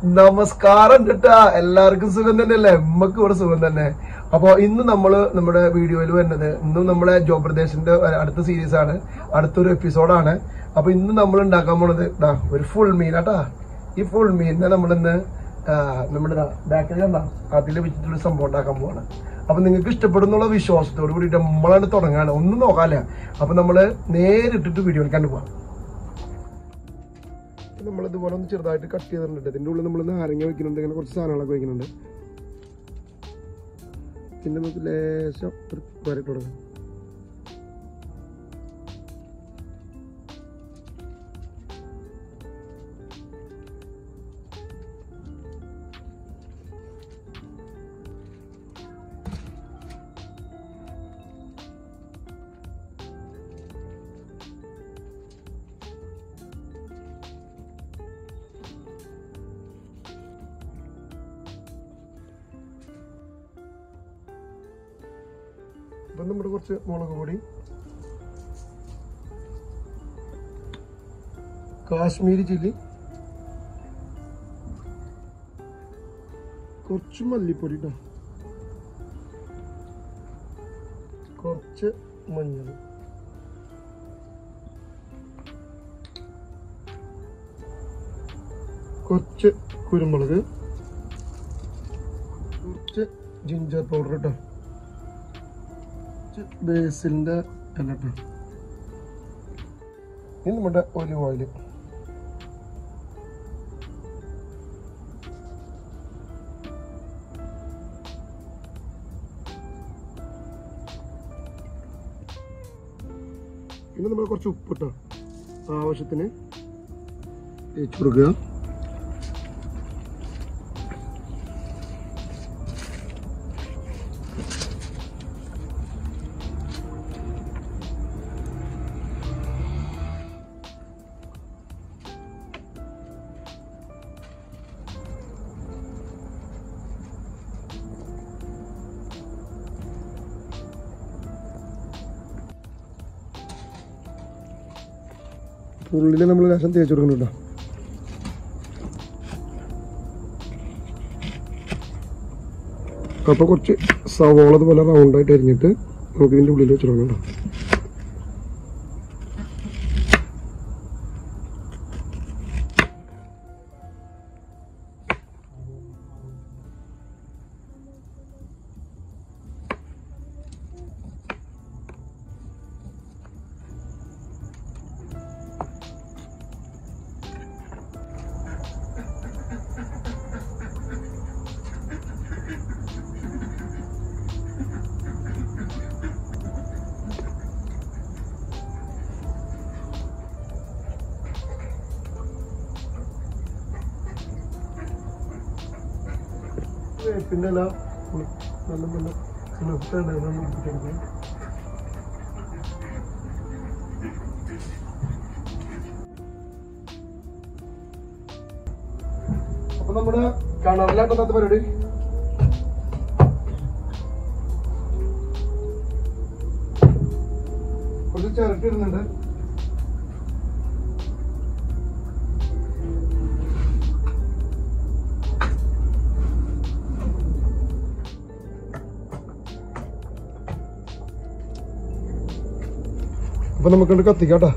നമസ്കാരം കേട്ടാ എല്ലാവർക്കും സുഖം തന്നെയല്ലേ നമ്മക്ക് ഇവിടെ സുഖം തന്നെ അപ്പൊ ഇന്ന് നമ്മള് നമ്മുടെ വീഡിയോയിൽ വരുന്നത് ഇന്നും നമ്മുടെ ജോബ് പ്രദേശിന്റെ അടുത്ത സീരീസ് ആണ് അടുത്തൊരു എപ്പിസോഡാണ് അപ്പൊ ഇന്ന് നമ്മൾ ഉണ്ടാക്കാൻ പോണത് ദാ ഒരു ഫുൾ മീനാട്ടാ ഈ ഫുൾ മീനിനെ നമ്മളിന്ന് ആ, നമ്മുടെ ബാക്കിൽ കണ്ടാ അതിൽ വെച്ചിട്ടുള്ള സംഭവം ഉണ്ടാക്കാൻ പോവാണ് അപ്പൊ നിങ്ങൾക്ക് ഇഷ്ടപ്പെടുന്നുള്ള വിശ്വാസത്തോട് കൂടിയിട്ട് നമ്മളാണ് തുടങ്ങാണ് ഒന്നും നോക്കാല്ല അപ്പൊ നമ്മള് നേരിട്ടിട്ട് വീഡിയോ കണ്ടു പോവാം നമ്മൾ ഇതുപോലെ ഒന്ന് ചെറുതായിട്ട് കട്ട് ചെയ്തിട്ടുണ്ട് ഇതിന്റെ ഉള്ളിൽ നമ്മൾ നാരങ്ങ വെക്കുന്നുണ്ട് ഇങ്ങനെ കുറച്ച് സാധനങ്ങളൊക്കെ വെക്കുന്നുണ്ട് പിന്നെ നമുക്ക് ലേശം ഒരു വരട്ട് കൊടുക്കാം അപ്പം നമ്മുടെ കുറച്ച് മുളക് പൊടി കാശ്മീരി ചില്ലി കുറച്ച് മല്ലിപ്പൊടി കേട്ടോ കുറച്ച് മഞ്ഞൾ കുറച്ച് കുരുമുളക് കുറച്ച് ജിഞ്ചർ പൗഡർ കേട്ടോ കുറച്ച് ബേസിലിന്റെ ഇല കേട്ടോ ഇനി നമ്മുടെ ഒലിവ് ഓയിൽ ഇനി നമ്മൾ കുറച്ച് ഉപ്പ് ഇട്ടോ ആവശ്യത്തിന് തേച്ച് കൊടുക്കുക ഉള്ളിൽ നമ്മൾ ലേശം തേച്ച് കൊടുക്കുന്നുണ്ടോ അപ്പോൾ കുറച്ച് സവോള അതുപോലെ റൗണ്ടായിട്ട് അരിഞ്ഞിട്ട് നമുക്ക് ഇതിൻ്റെ ഉള്ളിൽ വെച്ച് കൊടുക്കണം കേട്ടോ പിന്നെ അല്ല നല്ല നല്ല നിർത്തേണ്ടത് അപ്പൊ നമ്മുടെ കിണറിലാട്ടത്തെ പരിപാടി കുറച്ച് ചിരട്ടിടുന്നുണ്ട് അപ്പൊ നമുക്കുണ്ട് കത്തിക്കാട്ടാ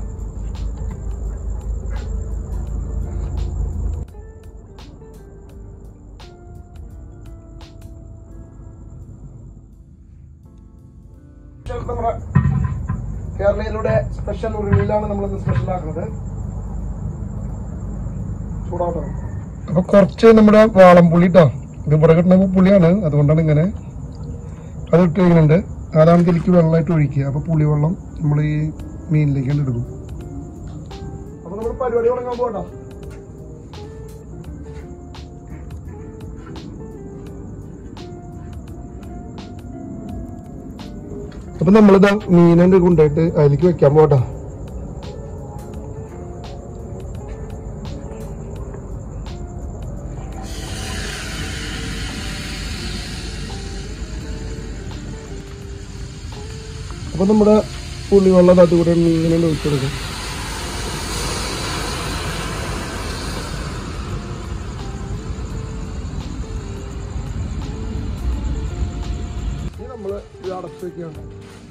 നമ്മുടെ കേരളയിലൂടെ സ്പെഷ്യൽ ഉരുളിയിലാണ് നമ്മൾ സ്പെഷ്യൽ ആക്കുന്നത് ചൂടാവട്ടെ അപ്പൊ കുറച്ച് നമ്മുടെ വാളംപുളി കേട്ടോ ഇത് ഇവിടെ കിട്ടുന്ന പുളിയാണ് അതുകൊണ്ടാണ് ഇങ്ങനെ അത് ഇട്ട് കഴിയുന്നുണ്ട് അതാണ് ഇതിലേക്ക് വെള്ളമായിട്ട് ഒഴിക്കുക അപ്പൊ പുളിവെള്ളം നമ്മൾ ഈ മീനിലേക്ക് എടുക്കും അപ്പൊ നമ്മൾ പരിപാടി തുടങ്ങാൻ പോകട്ടോ അപ്പൊ നമ്മളിതാ മീനുണ്ട് കൊണ്ടുപോയിട്ട് അതിലേക്ക് വെക്കാൻ പോകട്ടോ അപ്പൊ നമ്മുടെ പുളിവെള്ളം അത് കൂടെ ഇങ്ങനെ ഒഴിച്ചെടുക്കും എടുത്ത് വെക്കുകയാണ്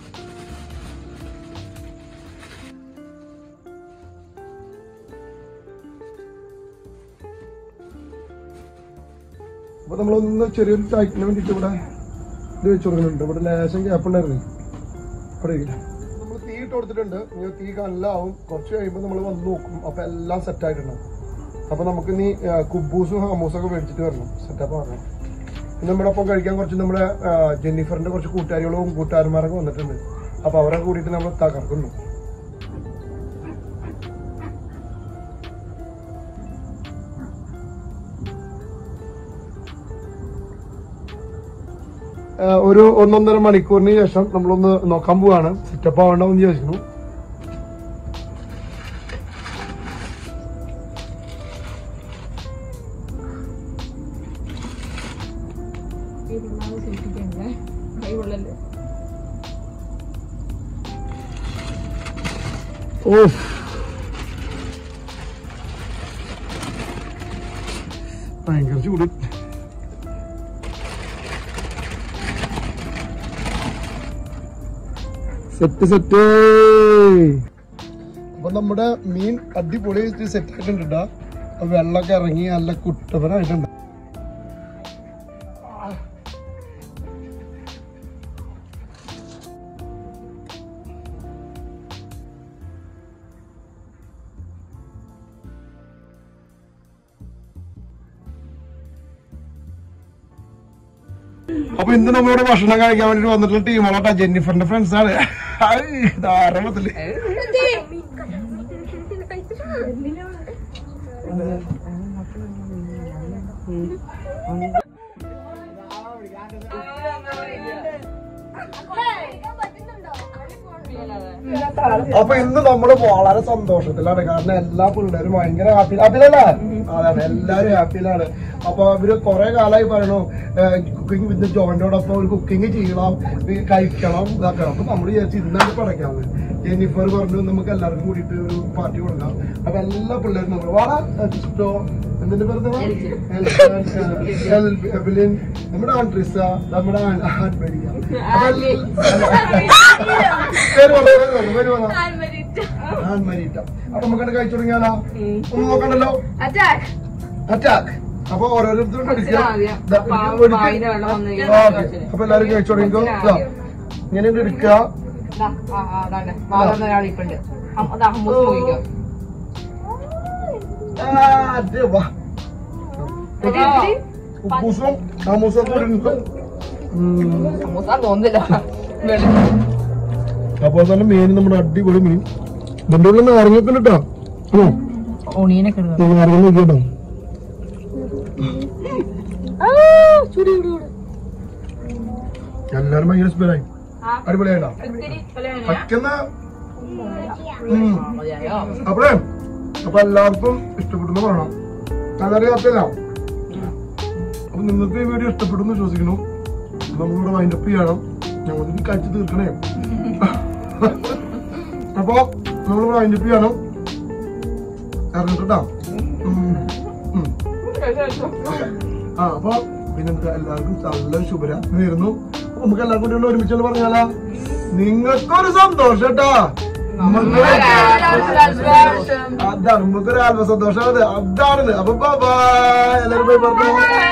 അപ്പൊ നമ്മളൊന്ന് ചെറിയൊരു ടൈറ്റിന് വേണ്ടിട്ട് ഇവിടെ ഇത് വെച്ച് കൊടുക്കുന്നുണ്ട് ഇവിടെ ലേശം ഗ്യാപ്പ് ഉണ്ടായിരുന്നു ഇവിടെ നമ്മൾ തീ ഇട്ട് കൊടുത്തിട്ടുണ്ട് ഇനി തീ കല്ലാവും കുറച്ച് കഴിയുമ്പോൾ നമ്മൾ വന്ന് നോക്കും അപ്പൊ എല്ലാം സെറ്റ് ആയിട്ടുണ്ടാവും അപ്പൊ നമുക്ക് ഇനി ആ, കുബൂസും ഹമൂസും ഒക്കെ മേടിച്ചിട്ട് വരണം സെറ്റപ്പ് ആക്കണം ഇന്ന് നമ്മുടെ ഒപ്പം കഴിക്കാൻ കുറച്ച് നമ്മുടെ ആ, ജെന്നിഫറിന്റെ കുറച്ച് കൂട്ടുകാരികളും കൂട്ടുകാരന്മാരൊക്കെ വന്നിട്ടുണ്ട് അപ്പൊ അവരെ കൂടിയിട്ട് നമ്മൾ തകർക്കുന്നു ആ, ഒരു ഒന്നൊന്നര മണിക്കൂറിന് ശേഷം നമ്മളൊന്ന് നോക്കാൻ പോവാണ് സെറ്റപ്പ് ആവണ്ടോ എന്ന് ചോദിക്കുന്നു ഓഫ് ഭയങ്കര ചൂട് സെറ്റ് സെറ്റ് അപ്പൊ നമ്മുടെ മീൻ അടിപൊളി സെറ്റ് ആയിട്ടുണ്ട് ട്ടാ. അപ്പൊ വെള്ളമൊക്കെ ഇറങ്ങി നല്ല കുട്ടപ്പനായിട്ടുണ്ട് അപ്പൊ ഇന്ന് നമ്മളോട് ഭക്ഷണം കഴിക്കാൻ വേണ്ടി വന്നിട്ടുള്ള ടീമുകളാട്ടാ ജെന്നിഫറിന്റെ ഫ്രണ്ട്സ് ആണ് ധാരാളത്തില് അപ്പൊ ഇന്ന് നമ്മള് വളരെ സന്തോഷത്തിലാണ് കാരണം എല്ലാ പിള്ളേരും ഭയങ്കര ഹാപ്പി ഹാപ്പിയിലല്ലേ അതാണ് എല്ലാരും ഹാപ്പിയിലാണ് അപ്പൊ അവര് കുറെ കാലമായി പറയണു കുക്കിംഗ് വിത്ത് ജോയിന്റോടൊപ്പം ഒരു കുക്കിംഗ് ചെയ്യണം ഇത് കഴിക്കണം ഇതാക്കണം അപ്പൊ നമ്മൾ വിചാരിച്ചു ഇന്നാണ് പടയ്ക്കാവുന്നത് ജെന്നിഫർ പറഞ്ഞു നമുക്ക് എല്ലാവർക്കും കൂടിയിട്ട് ഒരു പാർട്ടി കൊടുക്കാം അപ്പൊ എല്ലാ പിള്ളേരും നമ്മൾ വാടാ ഇഷ്ടോ എന്തിന്റെ പേര് എബിലിൻ നമ്മുടെ ആൻട്രിസ നമ്മുടെ ആൻ- ആൻമരിയ അപ്പൊ എല്ലാ- പേര് പറ, പേര് പറ, പേര് പറ. ആൻമരിറ്റ അപ്പൊ നമുക്കത് കഴിച്ചു തുടങ്ങിയാലോ ഒന്ന് നോക്കണ്ടല്ലോ അറ്റാക്ക് അപ്പൊ ഓരോരുത്തരും കുറച്ച് ആദ്യം. പാവം വായിലെ വെള്ളം വന്ന് കഴിഞ്ഞാൽ കുറച്ച്. അപ്പൊ എല്ലാരും കഴിച്ചു തുടങ്ങിക്കോ കുറച്ച് ഇതാ. ആദ്യം. ഇങ്ങനെ ഇങ്ങട് എടുക്കുക ഒരാളിപ്പുണ്ട് അതാ ഹമ്മൂസ് പോയിക്കോ ആ, അത് വാ. ഉപ്പൂസും സമൂസും ഒക്കെ ഇടുന്നു. ഉം. ഹമ്മൂസാ തോന്നുന്നില്ല അപ്പോൾ തന്നെ മീൻ നമ്മുടെ അടിപൊളി മീൻ ഇതിന്റെ ഉള്ളിൽ നാരങ്ങൊക്കെ ഉണ്ട് കേട്ടോ ഉം. ഓണിയനൊക്കെ നാരങ്ങ നോക്കിട്ടോ എല്ലാരും ഭയങ്കര സ്പീഡായി അടിപൊളിയായിട്ടോ പറ്റുന്ന ഉം. അപ്പഴേ അപ്പൊ എല്ലാവർക്കും ഇഷ്ടപ്പെട്ടെന്ന് പറയണം നല്ലൊരു കത്തില്ല അപ്പൊ നിങ്ങൾക്ക് ഈ വീഡിയോ ഇഷ്ടപ്പെടുന്നു വിശ്വസിക്കുന്നു നമ്മളിവിടെ വൈൻഡപ്പ് ചെയ്യണം ഞങ്ങൾ ഇത് കഴിച്ച് തീർക്കണേ അപ്പൊ നമ്മളിവിടെ വൈൻഡപ്പ് ചെയ്യണം ഇറങ്ങിട്ടോ ആ അപ്പൊ പിന്നെന്താ എല്ലാവർക്കും നല്ലൊരു ശുഭരാത്രി നേരുന്നു അപ്പൊ നമുക്ക് എല്ലാവർക്കും കൂടി ഒന്ന് ഒരുമിച്ചുള്ള പറഞ്ഞാലാ നിങ്ങൾക്കൊരു സന്തോഷം കേട്ടാ അതാണ് നമുക്കൊരു ആത്മസന്തോഷം അതാണ് അപ്പൊ ബൈ എല്ലാവരും പോയി പറഞ്ഞു